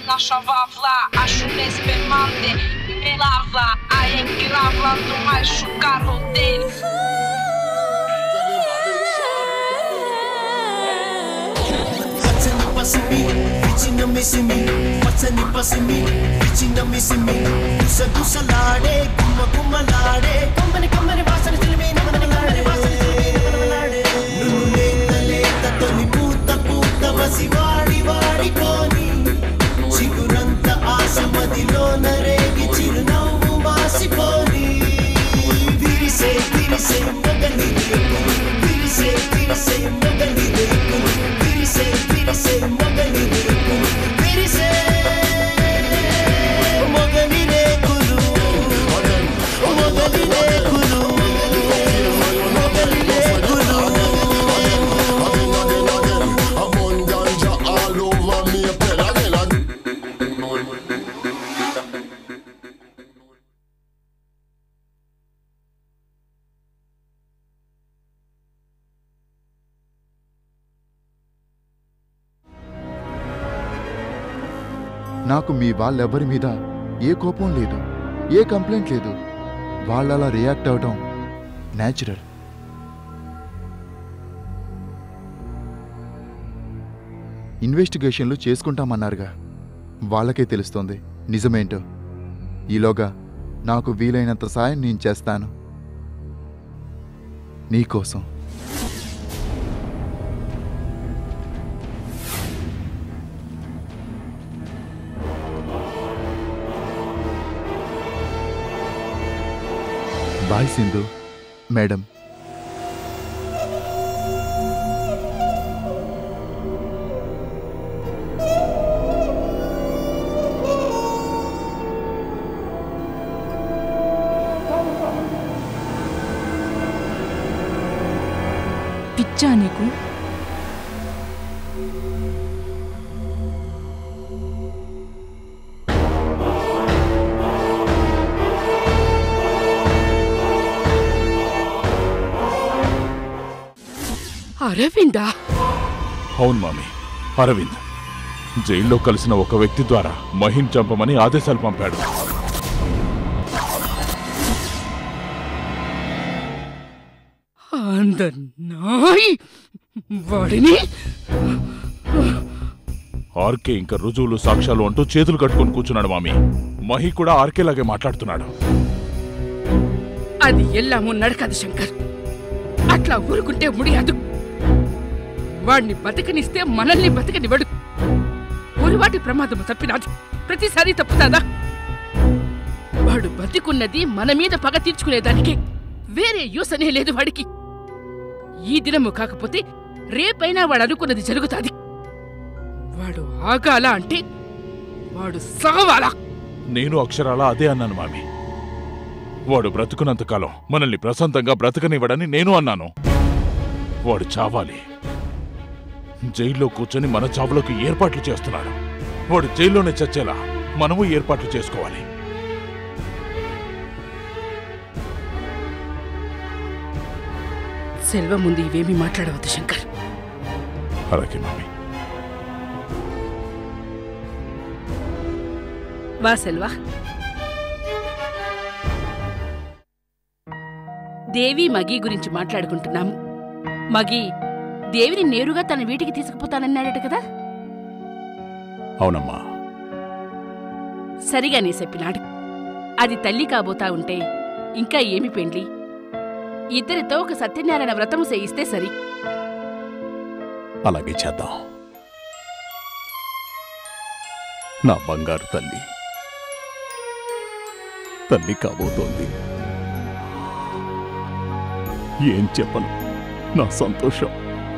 nasza wawla Acho despermante me lava A engravla do macho carro dele పచ్చని పసిమి పిచ్చిన మిసిమి పచ్చని పసిమి పిచ్చిన మిసిమి గుసగుసలాడే గుమ్మ గుమ్మలాడే కమ్మని కమ్మని వాసన చిలిమి నమనమలాడే వాసన చిలిమి నమనమలాడే నువ్వు లేత లేత తొలి పూత పూత వసి వాడి వాడికోని చిగురంత ఆశ మదిలోన రేగి చిరునవ్వు మాసిపోని విరిసే విరిసే మొగలి రేకులు విరిసే విరిసే మొగలి రేకులు విరిసే విరిసే మొగలి రేకులు విరిసే మొగలి రేకులు మొగలి రేకులు మొగలి రేకులు I'm on ganja all over me, pela vela. నాకు మీ వాళ్ళెవ్వరి మీద ఏ కోపం లేదు ఏ కంప్లైంట్ లేదు వాళ్ళలా రియాక్ట్ అవడం న్యాచురల్ ఇన్వెస్టిగేషన్లు చేసుకుంటామన్నారుగా వాళ్ళకే తెలుస్తోంది నిజమేంటో ఈలోగా నాకు వీలైనంత సాయం నేను చేస్తాను నీకోసం బాయ్ సింధు మేడం పిచ్చా నీకు అరవిందా అవును మామి అరవింద్ జైల్లో కలిసిన ఒక వ్యక్తి ద్వారా మహిన్ చంపమని ఆదేశాలు పంపాడు అందన్నాయ్ వాడిని ఆర్కే ఇంకా రుజువులు సాక్ష్యాలు అంటూ చేతులు కట్టుకొని కూర్చున్నాడు మామి మహి కూడా ఆర్కే లాగే మాట్లాడుతున్నాడు అది ఎల్లాము నడకదు శంకర్ అట్లా ఊరుకుంటే ముడియాదు వాడిని బతకనిస్తే మనల్ని బతకనివ్వడు ఊరివాటి ప్రమాదము తప్పినాదు ప్రతిసారి తప్పుతాదా వాడు బతికున్నది మన మీద పగ తీర్చుకునేదానికి వేరే యూస్ అనే లేదు వాడికి ఈ దినము కాకపోతే రేపైనా వాడు అనుకున్నది జరుగుతాది వాడు ఆగాల అంటే వాడు సావాలా నేను అక్షరాలా అదే అన్నాను మామి వాడు బ్రతుకున్నంత కాలం మనల్ని ప్రశాంతంగా బ్రతకనివ్వడని నేను అన్నాను వాడు చావాలి జైల్లో కూర్చొని మన చావులకు ఏర్పాట్లు చేస్తున్నాడు వాడు జైల్లోనే చచ్చేలా మనము ఏర్పాట్లు చేసుకోవాలి సెల్వ ముందు ఇవేమీ మాట్లాడవద్దు శంకర్ అలాగే మామి వా సెల్వా దేవి మగి గురించి మాట్లాడుకుంటున్నాము మగి దేవిని నేరుగా తన వీటికి తీసుకుపోతానన్నాడట కదా అవునమ్మా సరిగానే చెప్పినాడు అది తల్లి కాబోతా ఉంటే ఇంకా ఏమి పెండ్లి ఇద్దరితో ఒక సత్యనారాయణ వ్రతము చేయిస్తే సరి అలాగే చేద్దాం నా బంగారు తల్లి తల్లి కాబోతోంది ఏం చెప్పను నా సంతోషం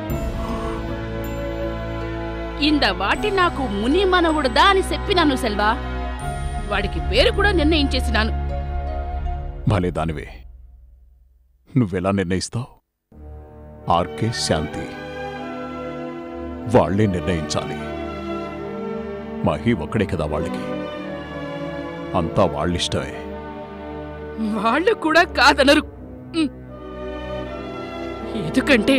ఇంద వాటి నాకు ముని మనవుడుదా అని చెప్పినాను సెల్వా వాడికి పేరు కూడా నిర్ణయించేసినాను భలే దానివే నువ్వెలా నిర్ణయిస్తావు ఆర్కే శాంతి వాళ్లే నిర్ణయించాలి మహి ఒక్కడే కదా వాళ్ళకి అంతా వాళ్ళిష్టమే వాళ్ళు కూడా కాదనరు ఉమ్. ఎందుకంటే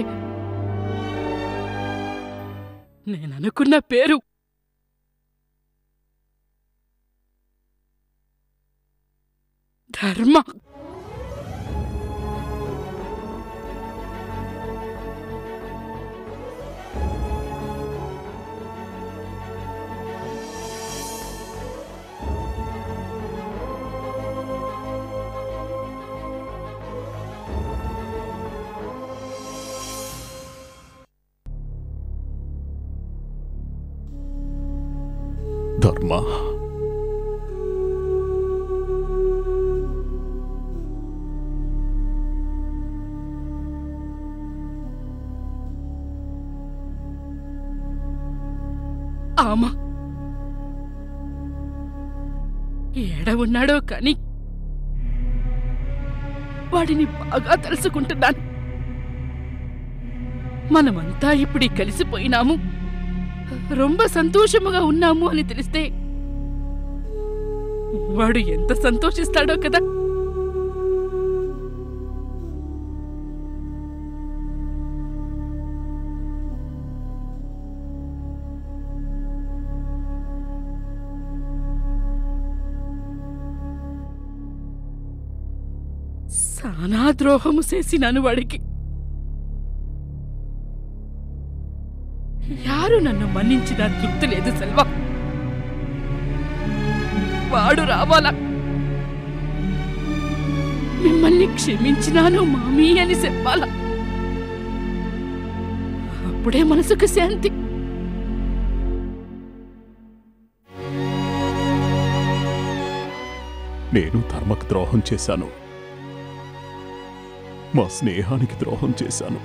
నేననుకున్న పేరు ధర్మ ధర్మ ఆమా ఏడ ఉన్నాడో కాని వాడిని బాగా తలుసుకుంటున్నాను మనమంతా ఇప్పుడు కలిసిపోయినాము రొంబ సంతోషముగా ఉన్నాము అని తెలిస్తే వాడు ఎంత సంతోషిస్తాడో కదా సానా ద్రోహము చేసినాను వాడికి యారు నన్ను మన్నించినా తృప్తి లేదు సెల్వా వాడు రావాలా మిమ్మల్ని క్షమించినాను మామీ అని చెప్పాలా అప్పుడే మనసుకు శాంతి నేను ధర్మకు ద్రోహం చేశాను మా స్నేహానికి ద్రోహం చేశాను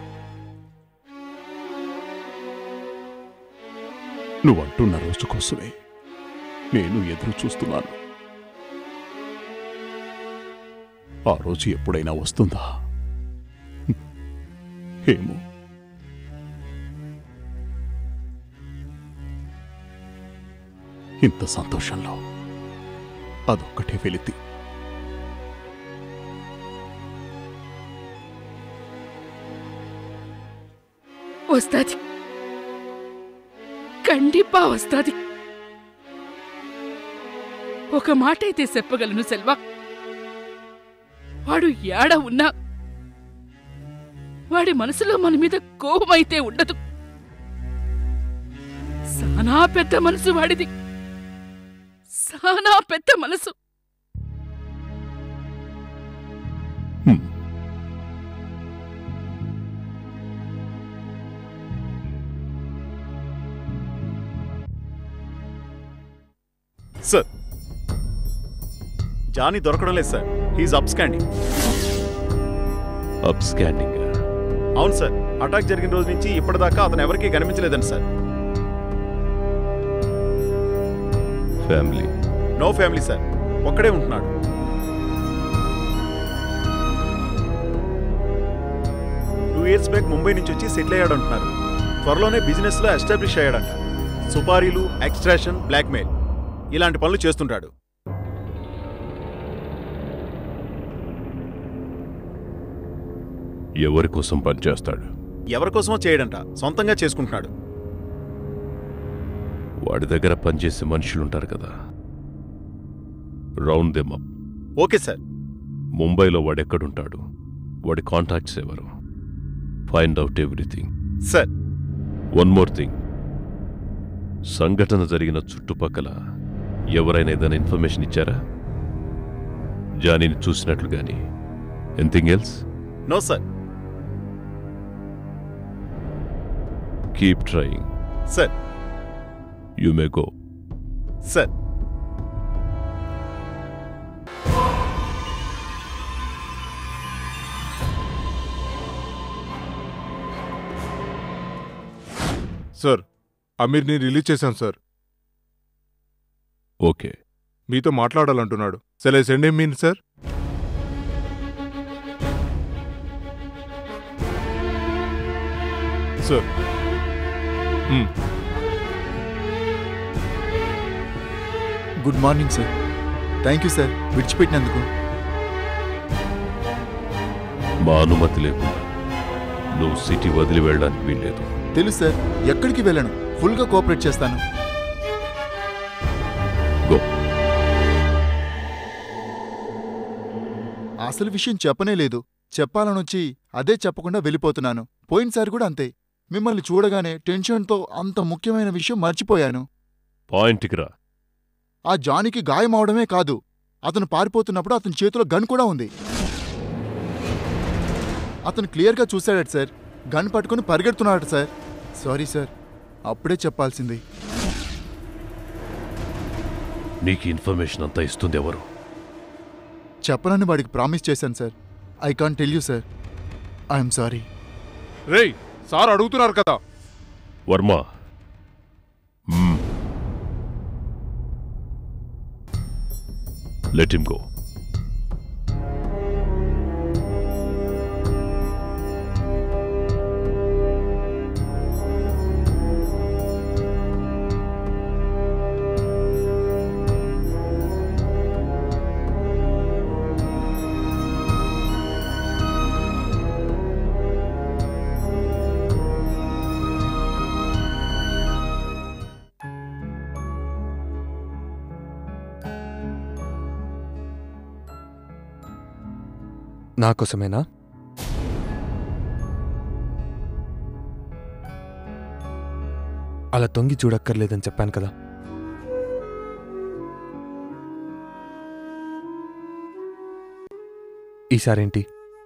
నువ్వంటున్న రోజు కోసమే నేను ఎదురు చూస్తున్నాను ఆ రోజు ఎప్పుడైనా వస్తుందా ఏమో ఇంత సంతోషంలో అదొక్కటే వెలితి వస్తాది కండిపా వస్తాది ఒక మాట అయితే చెప్పగలను సెల్వా వాడు ఏడ ఉన్నా వాడి మనసులో మన మీద కోపమైతే ఉండదు సానా పెద్ద మనసు వాడిది సానా పెద్ద మనసు హ్మ్. సార్ జానీ దొరకడం లేదు sir he's absconding absconding అవును సార్ అటాక్ జరిగిన రోజు నుంచి ఇప్పటిదాకా అతను ఎవరికీ కనిపించలేదండి sir family no family sir ఒక్కడే ఉంటున్నాడు టూ ఇయర్స్ బ్యాక్ ముంబై నుంచి వచ్చి సెటిల్ అయ్యాడు అంటున్నారు త్వరలోనే బిజినెస్లో ఎస్టాబ్లిష్ అయ్యాడంట సుపారీలు ఎక్స్ట్రాషన్ బ్లాక్మెయిల్ ఇలాంటి పనులు చేస్తుంటాడు ఎవరి కోసం పనిచేస్తాడు ఎవరి కోసమో చేయడంట సొంతంగా చేసుకుంటున్నాడు వాడి దగ్గర పనిచేసే మనుషులుంటారు కదా round them up okay sir ముంబైలో వాడెక్కడుంటాడు వాడి కాంటాక్ట్స్ ఎవరు find out everything sir one more thing సంఘటన జరిగిన చుట్టుపక్కల ఎవరైనా ఏదైనా ఇన్ఫర్మేషన్ ఇచ్చారా జానీని చూసినట్లు గాని anything else no sir keep trying sir you may go sir sir అమీర్ని రిలీజ్ చేశాం సార్ ఓకే మీతో మాట్లాడాలంటున్నాడు shall I send him in sir sir hmm, good morning sir thank you sir విడిచిపెట్టినందుకు మా అనుమతి లేకుండా నువ్వు సిటీ వదిలి వెళ్ళడానికి వీల్లేదు తెలుసు సార్ ఎక్కడికి వెళ్ళను ఫుల్గా కోఆపరేట్ చేస్తాను గో అసలు విషయం చెప్పనే లేదు చెప్పాలనొచ్చి అదే చెప్పకుండా వెళ్ళిపోతున్నాను పోయినసారి కూడా అంతే మిమ్మల్ని చూడగానే టెన్షన్తో అంత ముఖ్యమైన విషయం మర్చిపోయాను పాయింట్కి రా ఆ జానికి గాయం అవడమే కాదు అతను పారిపోతున్నప్పుడు అతని చేతిలో గన్ కూడా ఉంది అతను క్లియర్గా చూశాడట సార్ గన్ పట్టుకుని పరిగెడుతున్నాడట సార్ సారీ సార్ అప్పుడే చెప్పాల్సింది నీకు ఇన్ఫర్మేషన్ అంతా ఇస్తుంది ఎవరు చెప్పనని వాడికి ప్రామిస్ చేశాను sir I can't tell you sir I'm sorry రేయ్ సార్ అడుగుతున్నారు కదా వర్మ లెట్ హిమ్ గో నా కోసమేనా అలా తొంగి చూడక్కర్లేదని చెప్పాను కదా ఈసారేంటి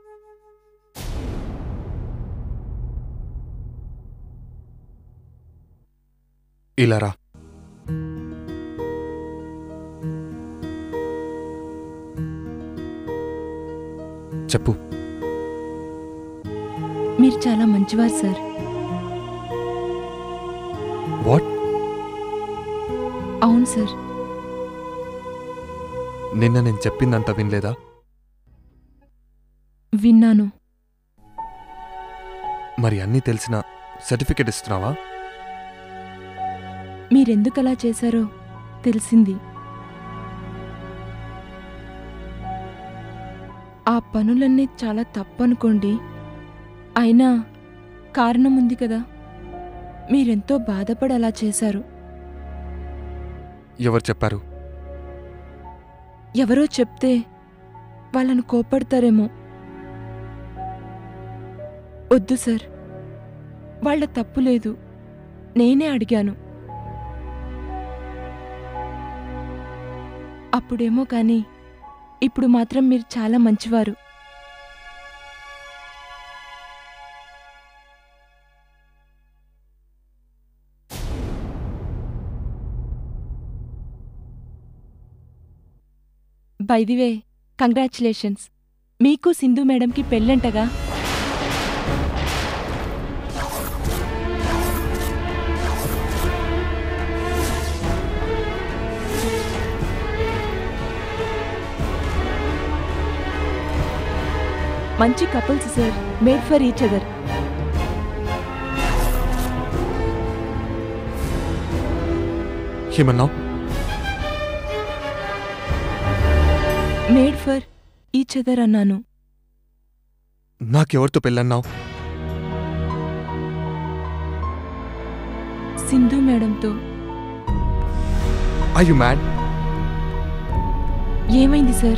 ఇలా రా చెప్పు మీరు చాలా మంచివారు సార్ వాట్ అవును సార్ నిన్న నేను చెప్పిందంతా వినలేదా విన్నాను మరి అన్నీ తెలిసిన సర్టిఫికెట్ ఇస్తున్నావా మీరెందుకలా చేశారో తెలిసింది ఆ పనులన్నీ చాలా తప్పనుకోండి అయినా కారణం ఉంది కదా మీరెంతో బాధపడి అలా చేశారు ఎవరు చెప్పారు ఎవరో చెప్తే వాళ్ళను కోపడతారేమో వద్దు సార్ వాళ్ళ తప్పు లేదు నేనే అడిగాను అప్పుడేమో కానీ ఇప్పుడు మాత్రం మీరు చాలా మంచివారు బైదివే కంగ్రాచులేషన్స్ మీకు సింధు మేడంకి పెళ్ళంటగా మంచి couples sir made for each other ఏమన్నావు మేడ్ ఫర్ ఈచ్ అదర్ అన్నాను నాకెవరితో పెళ్ళన్నావు సింధు మేడంతో ఐ యు మ్యాడ్ ఏమైంది సార్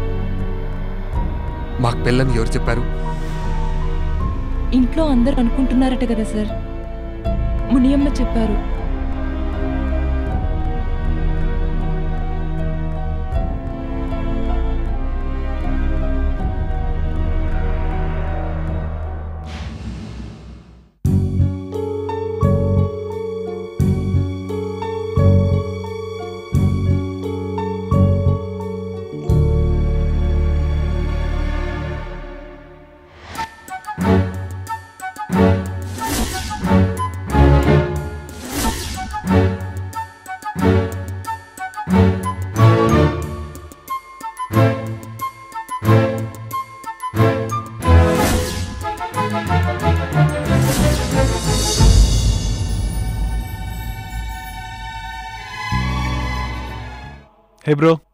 మాకు పెళ్ళని ఎవరు చెప్పారు ఇంట్లో అందరూ అనుకుంటున్నారట కదా సార్ మునియమ్మ చెప్పారు Hey bro,